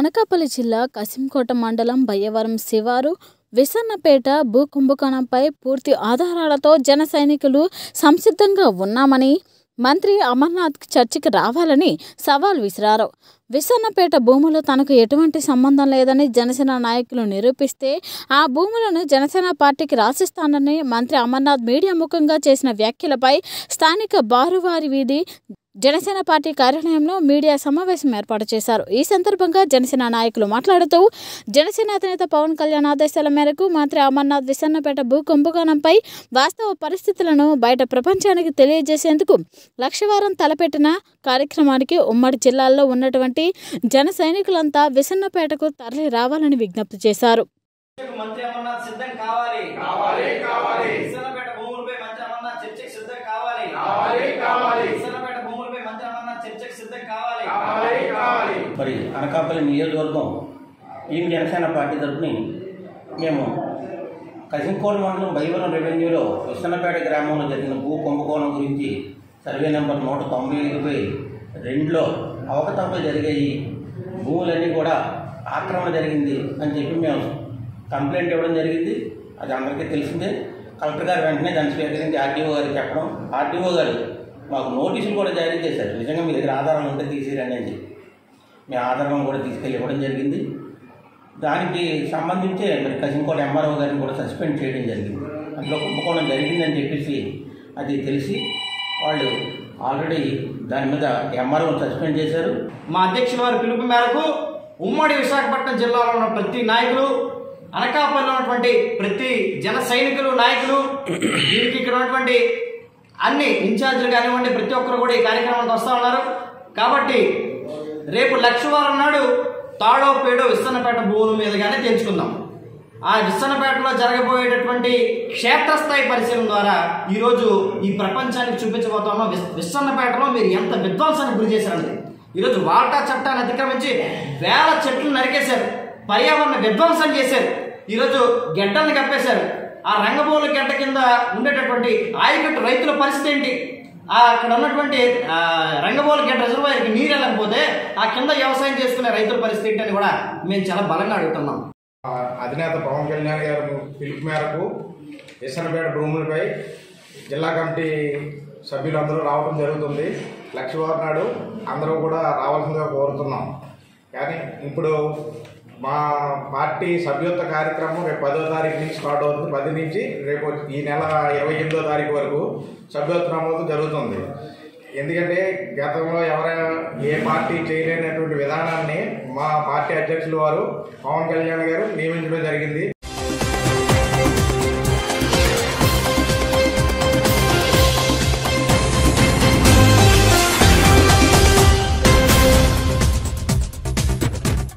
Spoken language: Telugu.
అనకాపల్లి జిల్లా కసింకోట మండలం బయ్యవరం శివారు విసన్నపేట భూ కుంభకోణంపై పూర్తి ఆధారాలతో జన సైనికులు సంసిద్ధంగా ఉన్నామని మంత్రి అమర్నాథ్ చర్చకి రావాలని సవాల్ విసిరారు విసన్నపేట భూములు తనకు ఎటువంటి సంబంధం లేదని జనసేన నాయకులు నిరూపిస్తే ఆ భూములను జనసేన పార్టీకి రాసిస్తానని మంత్రి అమర్నాథ్ మీడియా ముఖంగా చేసిన వ్యాఖ్యలపై స్థానిక బారువారి వీధి జనసేన పార్టీ కార్యాలయంలో మీడియా సమావేశం ఏర్పాటు చేశారు ఈ సందర్భంగా జనసేన నాయకులు మాట్లాడుతూ జనసేన అధినేత పవన్ కళ్యాణ్ ఆదేశాల మేరకు మంత్రి అమర్నాథ్ విసన్నపేట భూ కుంభకోణంపై వాస్తవ పరిస్థితులను బయట ప్రపంచానికి తెలియజేసేందుకు లక్షవారం తలపెట్టిన కార్యక్రమానికి ఉమ్మడి జిల్లాల్లో ఉన్నటువంటి జన సైనికులంతా విసన్నపేటకు తరలి రావాలని విజ్ఞప్తి చేశారు మంత్రి అమర్నాథ్ సిద్ధం కావాలి కావాలి కావాలి విసన్నపేట భూములపై మంత్రి అమర్నాథ్ చర్చకు సిద్ధం కావాలి కావాలి కావాలి విసన్నపేట భూములపై మంత్రి అమర్నాథ్ చర్చకు సిద్ధం కావాలి కావాలి కావాలి మరి అనకాపల్లి నియోజకవర్గం టీం జనసేన పార్టీ తరఫుని మేము కసింకోట మండలం బైవరం రెవెన్యూలో విశ్వనపేట గ్రామంలో జరిగిన భూ కుంభకోణం గురించి సర్వే నెంబర్ నూట తొంభై ఐదుపై రెండులో అవకతవకలు జరిగాయి భూములన్నీ కూడా ఆక్రమణ జరిగింది అని చెప్పి మేము కంప్లైంట్ ఇవ్వడం జరిగింది అది అందరికీ తెలిసిందే కలెక్టర్ గారు వెంటనే దాన్ని స్వీకరించి ఆర్డీఓ గారికి చెప్పడం ఆర్డీఓ గారు మాకు నోటీసులు కూడా జారీ చేశారు నిజంగా మీ దగ్గర ఆధారాలు ఉంటే తీసిరండి అని చెప్పి మీ ఆధారం కూడా తీసుకెళ్ళి ఇవ్వడం జరిగింది దానికి సంబంధించే మరి కసింకోట ఎంఆర్ఓ గారిని కూడా సస్పెండ్ చేయడం జరిగింది అందులో కుంభకోణం జరిగిందని చెప్పేసి అది తెలిసి వాళ్ళు ఆల్రెడీ దాని మీద ఎంఆర్ఓని సస్పెండ్ చేశారు మా అధ్యక్షుల వారి పిలుపు మేరకు ఉమ్మడి విశాఖపట్నం జిల్లాలో ఉన్న ప్రతి నాయకులు అనకాపల్లిలో ఉన్నటువంటి ప్రతి జన సైనికులు నాయకులు దీనికి ఇక్కడ ఉన్నటువంటి అన్ని ఇన్ఛార్జీలు కానివ్వండి ప్రతి ఒక్కరు కూడా ఈ కార్యక్రమానికి వస్తా ఉన్నారు కాబట్టి రేపు లక్షవారం నాడు తాడో పేడో విస్తన్నపేట భూముల మీదుగానే తెలుసుకుందాం ఆ విస్తన్నపేటలో జరగబోయేటటువంటి క్షేత్రస్థాయి పరిశీలన ద్వారా ఈరోజు ఈ ప్రపంచానికి చూపించబోతున్నాం విస్ విస్తన్నపేటలో మీరు ఎంత విధ్వంసానికి గురి చేశారండి ఈరోజు వాల్టా చట్టాన్ని అతిక్రమించి వేల చెట్లు నరికేశారు పర్యావరణ విధ్వంసం చేశారు ఈరోజు గెడ్డల్ని కప్పేశారు ఆ రంగబోలు గడ్డ కింద ఉండేటటువంటి ఆయకట్టు రైతుల పరిస్థితి ఏంటి ఆ అక్కడ ఉన్నటువంటి ఆ, రంగబోలు గడ్డ రిజర్వాయర్కి నీరు వెళ్ళకపోతే ఆ కింద వ్యవసాయం చేసుకునే రైతుల పరిస్థితి ఏంటి అని కూడా మేము చాలా బలంగా అడుగుతున్నాం ఆ, అధినేత పవన్ కళ్యాణ్ గారి పిలుపు మేరకు ఇసనపేట భూములపై జిల్లా కమిటీ సభ్యులందరూ రావడం జరుగుతుంది లక్షవారం నాడు అందరూ కూడా రావాల్సిందిగా కోరుతున్నాం కానీ ఇప్పుడు మా పార్టీ సభ్యత్వ కార్యక్రమం రేపు పదో తారీఖు నుంచి స్టార్ట్ అవుతుంది పది నుంచి రేపు ఈ నెల ఇరవై ఎనిమిదో తారీఖు వరకు సభ్యత్వ నమోదు జరుగుతుంది ఎందుకంటే గతంలో ఎవరైనా ఏ పార్టీ చేయలేనటువంటి విధానాన్ని మా పార్టీ అధ్యక్షులు వారు పవన్ కళ్యాణ్ గారు నియమించడం జరిగింది